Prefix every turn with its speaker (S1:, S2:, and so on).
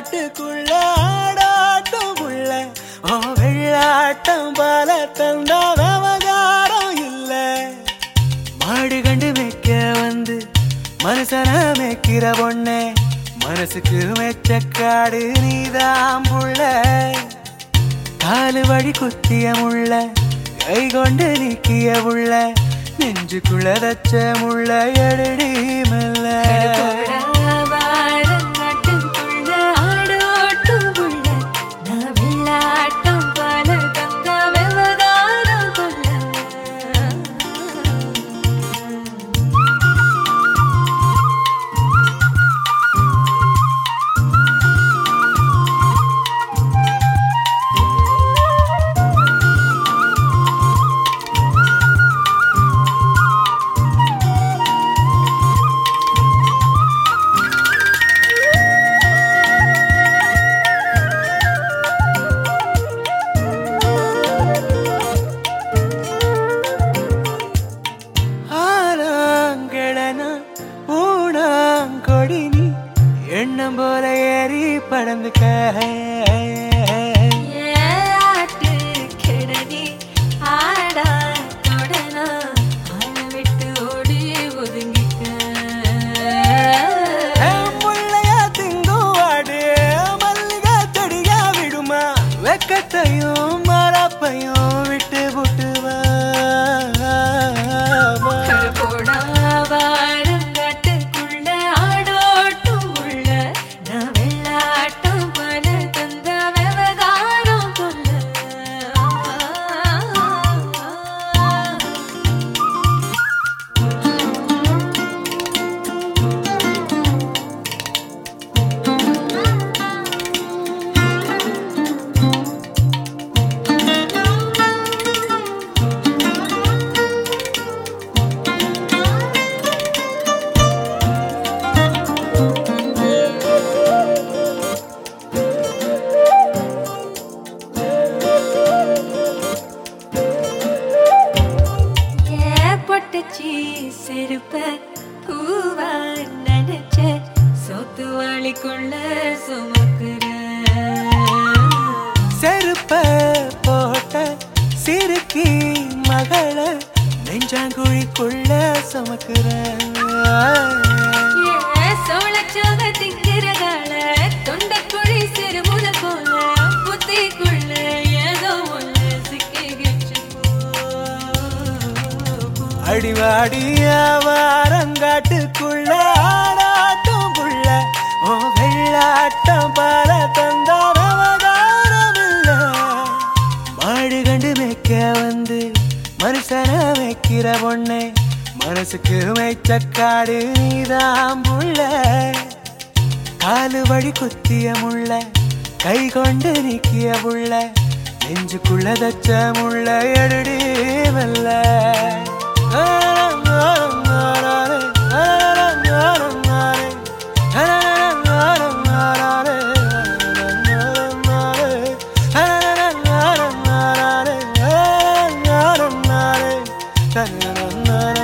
S1: காட்டுக்குள்ள ஆடாட்டம் உள்ள ஓ வெள்ளாட்டம் பல தந்த விவகாரம் இல்ல மாடு கண்டு மேய்க்க வந்து மனுஷன மேய்க்கிற பொண்ணே மனசுக்கு மெச்ச காடு நீதான் புள்ள காலு வழி குத்திய முள்ள கை கொண்டு நீக்கிய முள்ள நெஞ்சுக்குள்ள தச்ச முள்ள எடுடி மெல்ல
S2: வாரங்காட்டுக்குள்ள ஆடோட்டும் புள்ள நான் வெள்ளாட்டம் பல தந்த விவகாரம் கொள்ள
S1: ஆனாங்கடனா ஊனாங்கொடி நீ எண்ணம் போல ஏறி படந்துக்க
S2: ஏட்டு கெடடி ஆடா தொடனா ஆள விட்டு ஓடி ஒதுங்கிக்க
S1: முள்ளையா திங்குவாடு மல்லிகை செடியா விடுமா வெக்கத்தையும் மரப்பையும் விட்டு புட்டுவா
S2: போடா வாரங்காட்டுக்குள்ள ஆடோட்டும் உள்ள நான் வெள்ளாட்டம் பல தந்த விவகாரம் கொள்ள ஏற்பட்டுச்சு செருப்ப பூவா நினைச்ச சொத்து வாளிக்குள்ள சுமக்குற
S1: செருப்ப போட்ட சிறுக்கி மகள நெஞ்சாங்குழிக்குள்ள சுமக்குற
S2: சோழச்சோக திங்கிறதால தொண்டைக்குழி சிறுமுத போல புத்திக்குள்ள ஏதோ ஒண்ணு சிக்கிக்கிச்சு போ
S1: அடிவாடிய வாரங்காட்டுக்குள்ள ஆடாட்டும் புள்ள ஓ வெள்ளாட்டம் பல தந்தார அவதாரமில்ல மாடு கண்டு மேய்க்க வந்து மனுஷன மேய்க்கிற பொண்ணே மனசுக்கு மேய்ச்சக்காடு நீதான் புள்ள காலு வழி குத்திய முள்ள கை கொண்டு நீக்கிய புள்ள நெஞ்சுக்குள்ள தச்ச முள்ள எடுடி மெல்ல na na na